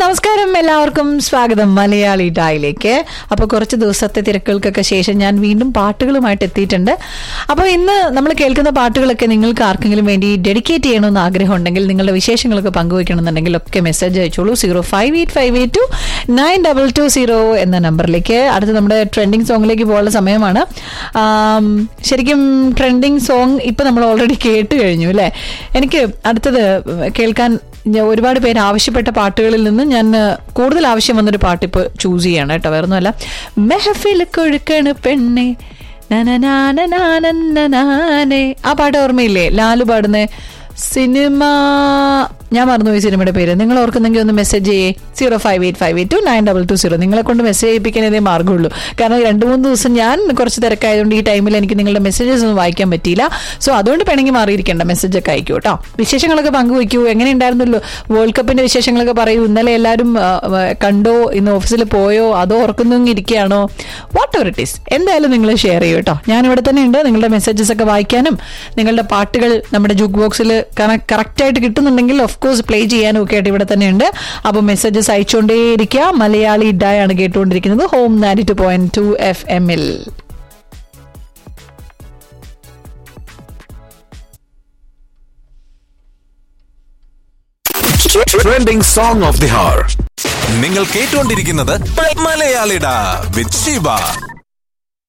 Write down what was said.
നമസ്കാരം എല്ലാവർക്കും സ്വാഗതം മലയാളി ഡായിലേക്ക് അപ്പോൾ കുറച്ച് ദിവസത്തെ തിരക്കുകൾക്കൊക്കെ ശേഷം ഞാൻ വീണ്ടും പാട്ടുകളുമായിട്ട് എത്തിയിട്ടുണ്ട് അപ്പോൾ ഇന്ന് നമ്മൾ കേൾക്കുന്ന പാട്ടുകളൊക്കെ നിങ്ങൾക്ക് ആർക്കെങ്കിലും വേണ്ടി ഡെഡിക്കേറ്റ് ചെയ്യണമെന്ന് ആഗ്രഹം ഉണ്ടെങ്കിൽ നിങ്ങളുടെ വിശേഷങ്ങളൊക്കെ പങ്കുവയ്ക്കണമെന്നുണ്ടെങ്കിൽ ഒക്കെ മെസ്സേജ് അയച്ചോളൂ zero five eight five eight two nine double two zero എന്ന നമ്പറിലേക്ക് അടുത്ത് നമ്മുടെ ട്രെൻഡിങ് സോങ്ങിലേക്ക് പോകാനുള്ള സമയമാണ് ആം, ശരിക്കും ട്രെൻഡിങ് സോങ് ഇപ്പം നമ്മൾ ഓൾറെഡി കേട്ട് കഴിഞ്ഞു അല്ലേ എനിക്ക് അടുത്തത് കേൾക്കാൻ ഞാൻ ഒരുപാട് പേര് ആവശ്യപ്പെട്ട പാട്ടുകളിൽ നിന്ന് ഞാൻ ആ, കൂടുതൽ ആവശ്യം വന്നൊരു പാട്ട് ഇപ്പോൾ ചൂസ് ചെയ്യാണ് കേട്ടോ വേറെ ഒന്നുമല്ല മെഹഫിൽ കൊഴുക്കണ് പെണ്ണെ നനനാനനാനനനാനെ. ആ പാട്ട് ഓർമ്മയില്ലേ ലാലു പാടുന്ന സിനിമ ഞാൻ മറന്നുപോയി സിനിമയുടെ പേര് നിങ്ങൾ ഓർക്കുന്നെങ്കിൽ ഒന്ന് മെസ്സേജ് ചെയ്യേ zero five eight five eight two nine double two zero നിങ്ങളെ കൊണ്ട് മെസ്സേജ് ചെയ്യിപ്പിക്കാൻ ഇതേ മാർഗ്ഗമുള്ളൂ കാരണം രണ്ട് മൂന്ന് ദിവസം ഞാൻ കുറച്ച് തിരക്കായതുകൊണ്ട് ഈ ടൈമിൽ എനിക്ക് നിങ്ങളുടെ മെസ്സേജസ് ഒന്നും വായിക്കാൻ പറ്റിയില്ല സോ അതുകൊണ്ട് പിണങ്ങി മാറിയിരിക്കേണ്ട മെസ്സേജ് ഒക്കെ അയക്കൂ കേട്ടോ വിശേഷങ്ങളൊക്കെ പങ്കുവയ്ക്കൂ എങ്ങനെ ഉണ്ടായിരുന്നല്ലോ വേൾഡ് കപ്പിന്റെ വിശേഷങ്ങളൊക്കെ പറയൂ ഇന്നലെ എല്ലാവരും ആ, ആ, കണ്ടോ ഇന്ന് ഓഫീസിൽ പോയോ അതോ ഓർക്കുന്നു ഇരിക്കുകയാണോ വാട്ട് എവർ ഇറ്റ് ഈസ് എന്തായാലും നിങ്ങൾ ഷെയർ ചെയ്യൂ കേട്ടോ ഞാൻ ഇവിടെ തന്നെ ഉണ്ട് നിങ്ങളുടെ മെസ്സേജസ് ഒക്കെ വായിക്കാനും നിങ്ങളുടെ പാട്ടുകൾ നമ്മുടെ ജുക്ക് ബോക്സിൽ കറക്റ്റായിട്ട് കിട്ടുന്നുണ്ടെങ്കിൽ ഓഫ് കോഴ്സ് പ്ലേ ചെയ്യാനും ഒക്കെ ആയിട്ട് ഇവിടെ തന്നെ ഉണ്ട് അപ്പോൾ മെസ്സേജസ് അയച്ചുകൊണ്ടേയിരിക്കുക മലയാളി ഡായ് ആണ് കേട്ടുകൊണ്ടിരിക്കുന്നത് ഹോം നാരി ടു പോയിന്റ് ടു എഫ് എമ്മിൽ trending song of the hour നിങ്ങൾ കേട്ടുകൊണ്ടിരിക്കുന്നത് മലയാളിട വിത്ത് ഷീബ